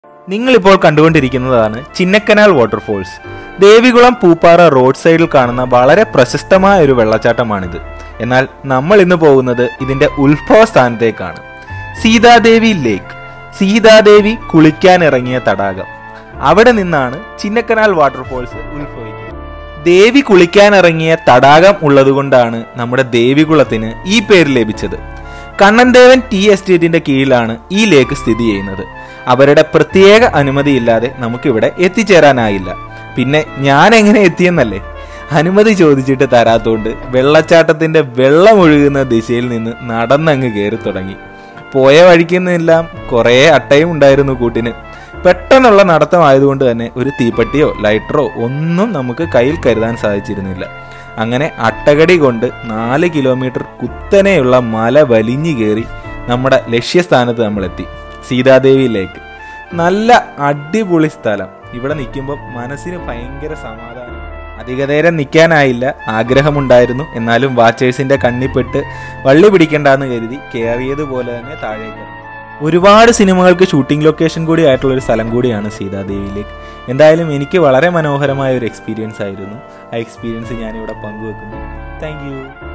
നിങ്ങളിപ്പോൾ കണ്ടുകൊണ്ടിരിക്കുന്നതാണ് Chinnakanal waterfalls Devikulam Pooppara road സൈഡിൽ കാണുന്ന വളരെ പ്രശസ്തമായ ഒരു വെള്ളച്ചാട്ടമാണിത് എന്നാൽ നമ്മൾ ഇന്ന് പോകുന്നത് ഇതിന്റെ ഉത്ഭവ സ്ഥാനത്തേക്കാണ് സീതാദേവി ലേക്ക് സീതാദേവി കുളിക്കാനിറങ്ങിയ തടാകം അവിടെ നിന്നാണ് ചിന്നക്കനാൽ വാട്ടർഫോൾസ് ഉത്ഭവിക്കുന്നത് ദേവി കുളിക്കാനിറങ്ങിയ തടാകം ഉള്ളതുകൊണ്ടാണ് നമ്മുടെ ദേവികുളത്തിന് ഈ പേര് ലഭിച്ചത് കണ്ണൻദേവൻ ടീ എസ്റ്റേറ്റിന്റെ കീഴിലാണ് ഈ ലേക്ക് സ്ഥിതി ചെയ്യുന്നത് അവരുടെ പ്രത്യേക അനുമതിയില്ലാതെ നമുക്കിവിടെ എത്തിച്ചേരാനായില്ല പിന്നെ ഞാൻ എങ്ങനെ എത്തിയെന്നല്ലേ അനുമതി ചോദിച്ചിട്ട് തരാത്തോണ്ട് വെള്ളച്ചാട്ടത്തിന്റെ വെള്ളം ഒഴുകുന്ന ദിശയിൽ നിന്ന് നടന്നങ്ങ് കയറി തുടങ്ങി പോയ വഴിക്കുന്നെല്ലാം കുറേ അട്ടയും ഉണ്ടായിരുന്നു കൂട്ടിന് പെട്ടെന്നുള്ള നടത്തമായതുകൊണ്ട് തന്നെ ഒരു തീപ്പെട്ടിയോ ലൈറ്ററോ ഒന്നും നമുക്ക് കയ്യിൽ കരുതാൻ സാധിച്ചിരുന്നില്ല അങ്ങനെ അട്ടകടി കൊണ്ട് നാല് കിലോമീറ്റർ കുത്തനെയുള്ള മല വലിഞ്ഞു കയറി നമ്മുടെ ലക്ഷ്യസ്ഥാനത്ത് നമ്മളെത്തി സീതാദേവിയിലേക്ക് നല്ല അടിപൊളി സ്ഥലം ഇവിടെ നിൽക്കുമ്പോൾ മനസ്സിന് ഭയങ്കര സമാധാനം അധിക നേരം നിൽക്കാനായില്ല ആഗ്രഹമുണ്ടായിരുന്നു എന്നാലും വാച്ചേഴ്സിന്റെ കണ്ണിപ്പെട്ട് വള്ളി പിടിക്കണ്ടെന്ന് കരുതി കയറിയതുപോലെ തന്നെ താഴേക്ക് ഇറങ്ങി ഒരുപാട് സിനിമകൾക്ക് ഷൂട്ടിംഗ് ലൊക്കേഷൻ കൂടി ആയിട്ടുള്ള ഒരു സ്ഥലം കൂടിയാണ് സീതാദേവിയിലേക്ക് എന്തായാലും എനിക്ക് വളരെ മനോഹരമായ ഒരു എക്സ്പീരിയൻസ് ആയിരുന്നു ആ എക്സ്പീരിയൻസ് ഞാനിവിടെ പങ്കുവെക്കുന്നു താങ്ക്